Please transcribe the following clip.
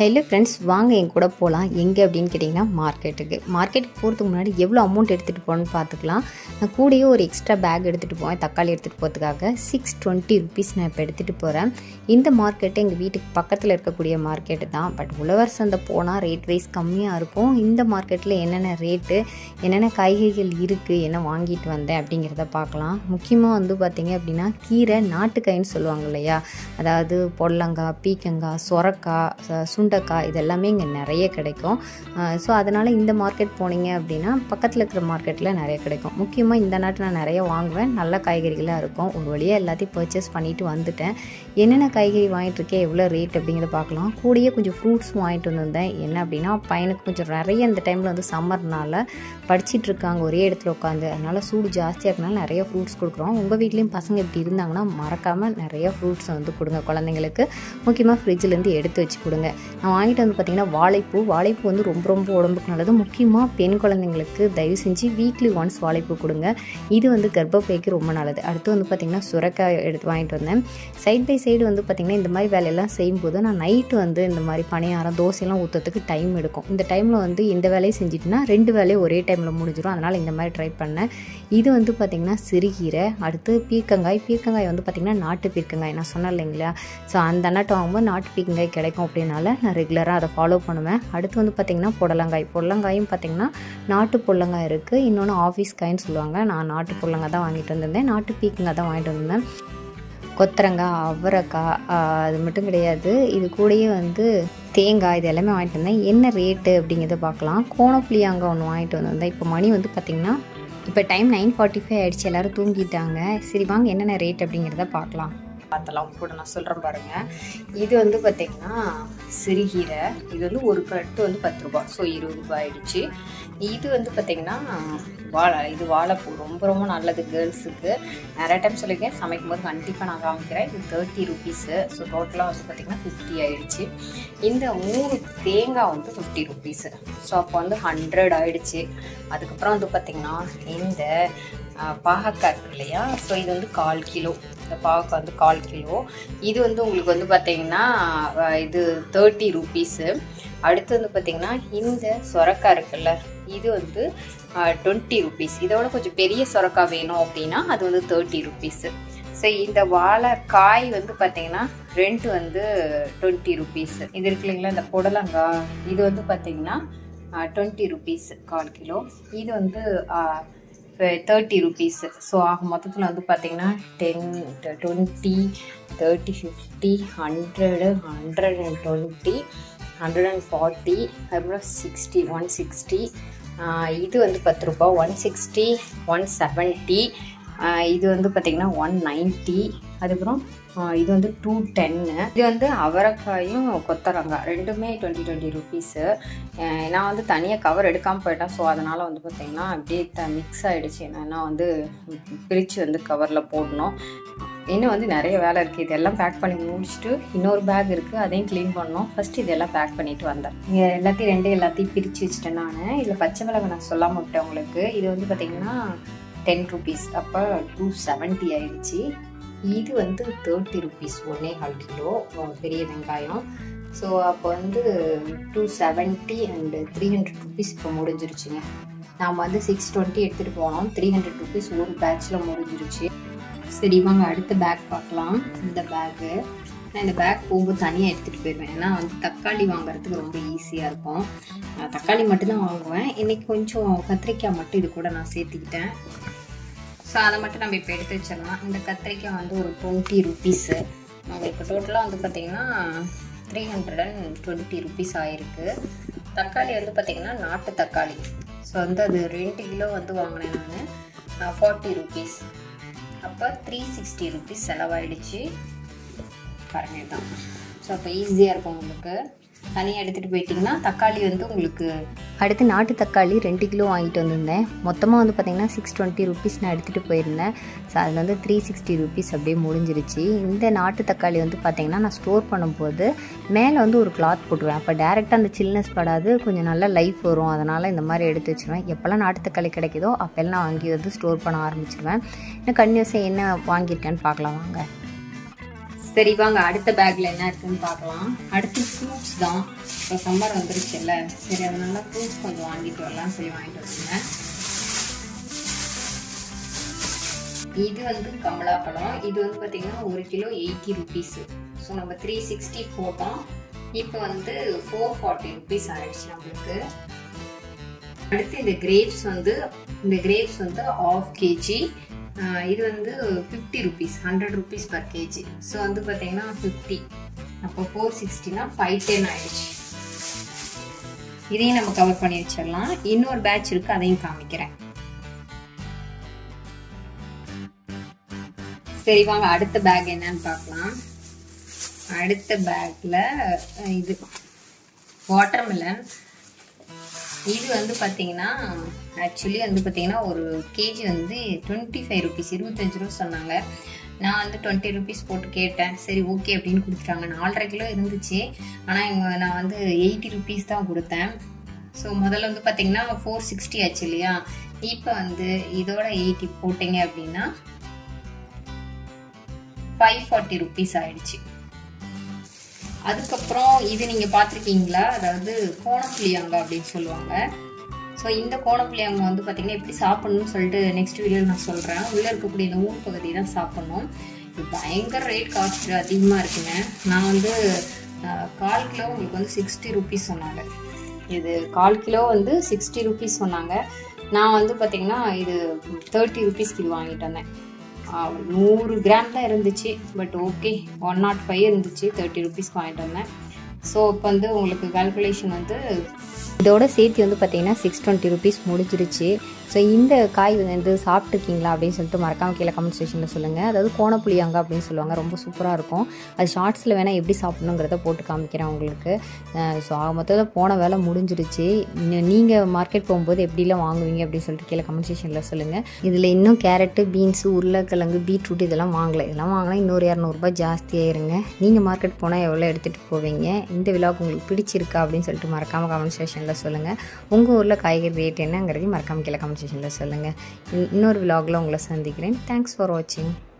hello friends வாங்க என் கூட போகலாம் எங்கே அப்படின்னு கேட்டிங்கன்னா மார்க்கெட்டுக்கு மார்க்கெட்டுக்கு போகிறதுக்கு முன்னாடி எவ்வளோ அமௌண்ட் எடுத்துகிட்டு போகணும்னு பார்த்துக்கலாம் நான் கூடயே ஒரு எக்ஸ்ட்ரா பேக் எடுத்துகிட்டு போவேன் தக்காளி எடுத்துகிட்டு போகிறதுக்காக சிக்ஸ் டுவெண்ட்டி ருபீஸ் நான் இப்போ எடுத்துகிட்டு போகிறேன் இந்த மார்க்கெட்டு எங்கள் வீட்டுக்கு பக்கத்தில் இருக்கக்கூடிய மார்க்கெட்டு தான் பட் உழவர் சந்தை போனால் ரேட் வைஸ் கம்மியாக இருக்கும் இந்த மார்க்கெட்டில் என்னென்ன ரேட்டு என்னென்ன காய்கறிகள் இருக்குது என்ன வாங்கிட்டு வந்தேன் அப்படிங்கிறத பார்க்கலாம் முக்கியமாக வந்து பார்த்திங்க அப்படின்னா கீரை நாட்டுக்காயின்னு சொல்லுவாங்க இல்லையா அதாவது பொடலங்காய் பீக்கங்காய் சொரக்காய் ச- சுண்டைக்காய் இது எல்லாமே இங்கே நிறைய கிடைக்கும் ஸோ அதனால் இந்த மார்க்கெட் போனீங்க அப்படின்னா பக்கத்தில் இருக்கிற மார்க்கெட்டில் நிறைய கிடைக்கும் முக்கியமாக இந்த நாட்டு நான் நிறைய வாங்குவேன் நல்ல காய்கறிகளாக இருக்கும் ஒரு வழியாக எல்லாத்தையும் பர்ச்சேஸ் பண்ணிட்டு வந்துட்டேன் என்னென்ன காய்கறி வாங்கிட்டு இருக்கேன் எவ்வளோ ரேட் அப்படிங்கிறத பார்க்கலாம் கூடயே கொஞ்சம் ஃப்ரூட்ஸ் வாங்கிட்டு வந்திருந்தேன் என்ன அப்படின்னா பையனுக்கு கொஞ்சம் நிறைய இந்த டைமில் வந்து சம்மர்னால படிச்சிட்டு இருக்காங்க ஒரே இடத்துல உட்காந்து அதனால் சூடு ஜாஸ்தியாக இருக்கனால நிறைய ஃப்ரூட்ஸ் கொடுக்குறோம் உங்கள் வீட்லேயும் பசங்க இப்படி இருந்தாங்கன்னா மறக்காமல் நிறைய ஃப்ரூட்ஸை வந்து கொடுங்க குழந்தைங்களுக்கு முக்கியமாக ஃப்ரிட்ஜிலேருந்து எடுத்து வச்சு கொடுங்க நான் வாங்கிட்டு வந்து பார்த்திங்கன்னா வாழைப்பூ வாழைப்பூ வந்து ரொம்ப ரொம்ப உடம்புக்கு நல்லது முக்கியமாக பெண் குழந்தைங்களுக்கு தயவு செஞ்சு வீக்லி ஒன்ஸ் வாழைப்பூ கொடுங்க இது வந்து கர்ப்பப்பைக்கு ரொம்ப நல்லது அடுத்து வந்து பார்த்திங்கன்னா சுரைக்காய் எடுத்து வாங்கிட்டு வந்தேன் சைட் பை சைடு வந்து பார்த்திங்கன்னா இந்த மாதிரி வேலையெல்லாம் செய்யும்போது நான் நைட்டு வந்து இந்த மாதிரி பணியாரம் தோசையெல்லாம் ஊற்றுறதுக்கு டைம் எடுக்கும் இந்த டைமில் வந்து இந்த வேலையை செஞ்சுட்டுனா ரெண்டு வேலையும் ஒரே டைமில் முடிஞ்சிடும் அதனால் இந்த மாதிரி ட்ரை பண்ணேன் இது வந்து பார்த்திங்கன்னா சிறுகீரை அடுத்து பீர்க்கங்காய் பீர்க்கங்காய் வந்து பார்த்திங்கன்னா நாட்டு பீர்க்கங்காய் நான் சொன்னேன் இல்லைங்களா ஸோ அந்த அண்ணாட்டை வாங்கும்போது நாட்டு பீர்க்கங்காய் கிடைக்கும் அப்படின்னால நான் ரெகுலராக அதை ஃபாலோ பண்ணுவேன் அடுத்து வந்து பார்த்திங்கன்னா புடலங்காய் புடலங்காயும் பார்த்திங்கன்னா நாட்டு புடலங்காய் இருக்குது இன்னொன்று ஆஃபீஸ் காயின்னு சொல்லுவாங்க நான் நாட்டு புடலங்காய் தான் வாங்கிட்டு வந்திருந்தேன் நாட்டு பீர்க்கங்காய் தான் வாங்கிட்டு வந்திருந்தேன் கொத்தரங்காய் அவரைக்காய் ஆஹ் அது மட்டும் கிடையாது இது கூடயே வந்து தேங்காய் இது எல்லாமே வாங்கிட்டு வந்தேன் என்ன ரேட்டு அப்படிங்கிறத பார்க்கலாம் கோணப்புளியாங்காய் ஒன்று வாங்கிட்டு வந்திருந்தேன் இப்போ மணி வந்து பார்த்திங்கன்னா இப்போ டைம் நைன் ஃபார்ட்டி ஃபைவ் ஆகிடுச்சு எல்லோரும் தூங்கிட்டாங்க சரி வாங்க என்னென்ன ரேட் அப்படிங்கிறத பார்க்கலாம் பார்த்தலாம் கூட நான் சொல்கிறேன் பாருங்கள் இது வந்து பார்த்திங்கன்னா சிறுகீரை இது வந்து ஒரு கட்டு வந்து பத்து ரூபா ஸோ இருபது ரூபாய் ஆயிடுச்சு இது வந்து பார்த்திங்கன்னா வாழை இது வாழைப்பூ ரொம்ப ரொம்ப நல்லது கேர்ள்ஸுக்கு நிறைய டைம் சொல்லியிருக்கேன் சமைக்கும் போது கண்டிப்பாக நான் காமிக்கிறேன் இது தேர்ட்டி ருபீஸு ஸோ டோட்டலாக வந்து பார்த்திங்கன்னா ஃபிஃப்டி ஆயிடுச்சு இந்த மூணு தேங்காய் வந்து ஃபிஃப்டி ருபீஸு ஸோ அப்போ வந்து ஹண்ட்ரட் ஆயிடுச்சு அதுக்கப்புறம் வந்து பார்த்திங்கன்னா இந்த ஆஹ், பாகக்காய் இருக்கு இல்லையா ஸோ இது வந்து கால் கிலோ இந்த பாகக்காய் வந்து கால் கிலோ இது வந்து உங்களுக்கு வந்து பார்த்திங்கன்னா ஆஹ், இது தேர்ட்டி ருபீஸு அடுத்து வந்து பார்த்திங்கன்னா இந்த சொரக்காய் இருக்குல்ல இது வந்து டுவெண்ட்டி ருபீஸ் இதோட கொஞ்சம் பெரிய சொரக்காய் வேணும் அப்படின்னா அது வந்து தேர்ட்டி ருபீஸு ஸோ இந்த வாழைக்காய் வந்து பார்த்தீங்கன்னா ரெண்ட் வந்து டுவெண்ட்டி ருபீஸ் இது இருக்கு இல்லைங்களா இந்த புடலங்காய் இது வந்து பார்த்தீங்கன்னா டுவெண்ட்டி ருபீஸ் கால் கிலோ இது வந்து தேர்ட்டி ருபீஸ் ஸோ ஆக மொத்தத்தில் வந்து பார்த்தீங்கன்னா ten twenty thirty fifty hundred hundred and twenty hundred and forty அதுக்கப்புறம் சிக்ஸ்டி ஒன் சிக்ஸ்டி இது வந்து பத்து ரூபா ஒன் சிக்ஸ்டி ஒன் செவன்ட்டி இது வந்து பார்த்திங்கன்னா ஒன் நைன்ட்டி அதுக்கப்புறம் ஆஹ் இது வந்து டூ டென்னு இது வந்து அவரைக்காயும் கொத்தரங்காய் ரெண்டுமே டுவெண்ட்டி டுவெண்ட்டி ருபீஸு நான் வந்து தனியாக கவர் எடுக்காமல் போயிட்டேன் ஸோ அதனால் வந்து பார்த்திங்கன்னா அப்படியே த மிக்ஸ் ஆகிடுச்சு நான் வந்து பிரித்து வந்து கவரில் போடணும் இன்னும் வந்து நிறைய வேலை இருக்குது இதெல்லாம் பேக் பண்ணி முடிச்சுட்டு இன்னொரு பேக் இருக்குது அதையும் க்ளீன் பண்ணோம் ஃபஸ்ட்டு இதெல்லாம் பேக் பண்ணிட்டு வந்தேன் இங்கே எல்லாத்தையும் ரெண்டு எல்லாத்தையும் பிரித்து வச்சுட்டேன் நான் இதில் பச்சை மிளகாய் நான் சொல்லாமல் விட்டேன் உங்களுக்கு இது வந்து பார்த்திங்கன்னா டென் ருபீஸ் அப்போ டூ செவன்ட்டி ஆயிடுச்சு இது வந்து தேர்ட்டி ருபீஸ் ஒன்றே கால் கிலோ பெரிய வெங்காயம் ஸோ அப்போ வந்து two seventy and three hundred rupees இப்போ முடிஞ்சிருச்சுங்க நாம் வந்து சிக்ஸ் டுவெண்ட்டி எடுத்துகிட்டு போனோம் த்ரீ ஹண்ட்ரட் ருபீஸ் ஒரு பேட்சில் முடிஞ்சிருச்சு சரி வாங்க அடுத்த பேக் பார்க்கலாம் இந்த பேக்கு நான் இந்த பேக் போகும்போது தனியாக எடுத்துகிட்டு போயிடுவேன் ஏன்னா வந்து தக்காளி வாங்குறதுக்கு ரொம்ப ஈஸியாக இருக்கும் நான் தக்காளி மட்டும்தான் வாங்குவேன் இன்றைக்கி கொஞ்சம் கத்திரிக்காய் மட்டும் இது கூட நான் சேர்த்துக்கிட்டேன் ஸோ அதை மட்டும் நம்ம இப்போ எடுத்து வச்சிடலாம் இந்த கத்திரிக்காய் வந்து ஒரு டுவெண்ட்டி ருபீஸு உங்களுக்கு டோட்டலாக வந்து பார்த்திங்கன்னா three hundred and twenty rupees ஆயிருக்கு தக்காளி வந்து பார்த்திங்கன்னா நாட்டு தக்காளி ஸோ வந்து அது ரெண்டு கிலோ வந்து வாங்கினேன் நான் ஃபார்ட்டி ருபீஸ் அப்போ த்ரீ சிக்ஸ்டி ருபீஸ் செலவாயிடுச்சு பாருங்க தான் ஸோ அப்போ ஈஸியாக இருக்கும் உங்களுக்கு தனியாக எடுத்துகிட்டு போயிட்டிங்கன்னா தக்காளி வந்து உங்களுக்கு அடுத்து நாட்டு தக்காளி ரெண்டு கிலோ வாங்கிட்டு வந்திருந்தேன் மொத்தமாக வந்து பார்த்திங்கன்னா சிக்ஸ் டுவெண்ட்டி ருபீஸ் நான் எடுத்துகிட்டு போயிருந்தேன் ஸோ அதில் வந்து த்ரீ சிக்ஸ்டி ருபீஸ் அப்படியே முடிஞ்சிருச்சு இந்த நாட்டு தக்காளி வந்து பார்த்திங்கன்னா நான் ஸ்டோர் பண்ணும்போது மேலே வந்து ஒரு கிளாத் போட்டுருவேன் அப்போ டேரெக்டாக அந்த சில்னஸ் படாது கொஞ்சம் நல்லா லைஃப் வரும் அதனால் இந்த மாதிரி எடுத்து வச்சுருவேன் எப்போல்லாம் நாட்டு தக்காளி கிடைக்குதோ அப்போல்லாம் நான் வாங்கி வந்து ஸ்டோர் பண்ண ஆரம்பிச்சிருவேன் இன்னும் கன்யூஸாக என்ன வாங்கியிருக்கேன்னு பார்க்கலாம் வாங்க சரி வாங்க அடுத்த பேக்ல என்ன இருக்குன்னு பார்க்கலாம் அடுத்து ஃப்ரூட்ஸ் தான் இப்போ சம்மர் வந்துருச்சுல்ல சரி அதனால ஃப்ரூட்ஸ் கொஞ்சம் வாங்கிட்டு வரலாம்னு சொல்லி வாங்கிட்டு வச்சுருந்தேன் இது வந்து கமலா பழம் இது வந்து பார்த்தீங்கன்னா ஒரு கிலோ எயிட்டி ருபீஸு ஸோ நம்ம த்ரீ சிக்ஸ்டி போட்டோம் இப்போ வந்து ஃபோர் ஃபார்ட்டி ருபீஸ் ஆயிடுச்சு நம்மளுக்கு அடுத்து இந்த கிரேப்ஸ் வந்து இந்த கிரேப்ஸ் வந்து ஆஃப் கேஜி இது வந்து fifty rupees hundred rupees per kg so வந்து பார்த்தீங்கன்னா ஃபிஃப்டி அப்போ ஃபோர் சிக்ஸ்டினா ஃபைவ் டென் ஆயிடுச்சு இதையும் நம்ம கவர் பண்ணி வச்சிடலாம் இன்னொரு பேட்ச் இருக்கு அதையும் காமிக்கிறேன் சரி வாங்க அடுத்த பேக் என்னன்னு பார்க்கலாம் அடுத்த பேக்ல இது வாட்டர்மெலன் இது வந்து பார்த்தீங்கன்னா ஆக்சுவலி வந்து பார்த்தீங்கன்னா ஒரு கேஜி வந்து டுவெண்ட்டி ஃபைவ் ருபீஸ் இருபத்தஞ்சு ரூபா சொன்னாங்க நான் வந்து டுவெண்ட்டி ருபீஸ் போட்டு கேட்டேன் சரி ஓகே அப்படின்னு கொடுத்துட்டாங்க நாலரை கிலோ இருந்துச்சு ஆனால் இவங்க நான் வந்து எயிட்டி ருபீஸ் தான் கொடுத்தேன் ஸோ முதல்ல வந்து பார்த்தீங்கன்னா ஃபோர் சிக்ஸ்டி ஆச்சு இல்லையா இப்போ வந்து இதோட எயிட்டி போட்டிங்க அப்படின்னா ஃபைவ் ஃபார்ட்டி ருபீஸ் ஆயிடுச்சு அதுக்கப்புறம் இது நீங்கள் பார்த்துருக்கீங்களா அதாவது கோணப்புளியாங்க அப்படின்னு சொல்லுவாங்க ஸோ இந்த கோணப்புளியாங்க வந்து பார்த்தீங்கன்னா எப்படி சாப்பிடணும்னு சொல்லிட்டு நெக்ஸ்ட் வீடியோவில் நான் சொல்கிறேன் உள்ளே இருக்கக்கூடிய இந்த ஊர் பகுதி தான் சாப்பிடணும் இது பயங்கர ரேட் காஸ்ட் அதிகமாக இருக்குங்க நான் வந்து கால் கிலோ உங்களுக்கு வந்து சிக்ஸ்டி ருபீஸ் சொன்னாங்க இது கால் கிலோ வந்து சிக்ஸ்டி ருபீஸ் சொன்னாங்க நான் வந்து பார்த்தீங்கன்னா இது தேர்ட்டி ருபீஸ்க்கு இது வாங்கிட்டு வந்தேன் நூறு கிராம் தான் இருந்துச்சு but okay one nought five இருந்துச்சு தேர்ட்டி ருபீஸ்க்கு வாங்கிட்டு வந்தேன் ஸோ இப்போ வந்து உங்களுக்கு கால்குலேஷன் வந்து இதோட சேர்த்து வந்து பார்த்தீங்கன்னா சிக்ஸ் டுவெண்ட்டி ருபீஸ் முடிஞ்சிருச்சு ஸோ இந்த காய் வந்து சாப்பிட்ருக்கீங்களா அப்படின்னு சொல்லிட்டு மறக்காம கீழே கமெண்ட் செக்ஷனில் சொல்லுங்கள் அதாவது கோணப்புளியாங்க அப்படின்னு சொல்லுவாங்க ரொம்ப சூப்பராக இருக்கும் அது ஷார்ட்ஸில் வேணால் எப்படி சாப்பிடணுங்கிறத போட்டு காமிக்கிறேன் உங்களுக்கு ஸோ ஆக மொத்தத்தில் போன வேலை முடிஞ்சிருச்சு நீங்கள் மார்க்கெட் போகும்போது எப்படிலாம் வாங்குவீங்க அப்படின்னு சொல்லிட்டு கீழே கமெண்ட் செக்ஷனில் சொல்லுங்கள் இதில் இன்னும் கேரட்டு பீன்ஸு உருளைக்கிழங்கு பீட்ரூட் இதெல்லாம் வாங்கலை இதெல்லாம் வாங்கினா இன்னொரு இரநூறுபா ஜாஸ்தியாயிருங்க நீங்கள் மார்க்கெட் போனால் எவ்வளோ எடுத்துகிட்டு போவீங்க இந்த விழாவுக்கு உங்களுக்கு பிடிச்சிருக்கா அப்படின்னு சொல்லிட்டு மறக்காமல் கமெண்ட் செக்ஷனில் சொல்லுங்கள் உங்கள் ஊரில் காய்கறி ரேட் என்னங்கிறதையும் மறக்காமல் கீழே கமெண்ட் செக்ஷனில் சொல்லுங்கள் இன்னொரு விலாகில் உங்களை சந்திக்கிறேன் தேங்க்ஸ் ஃபார் வாட்சிங்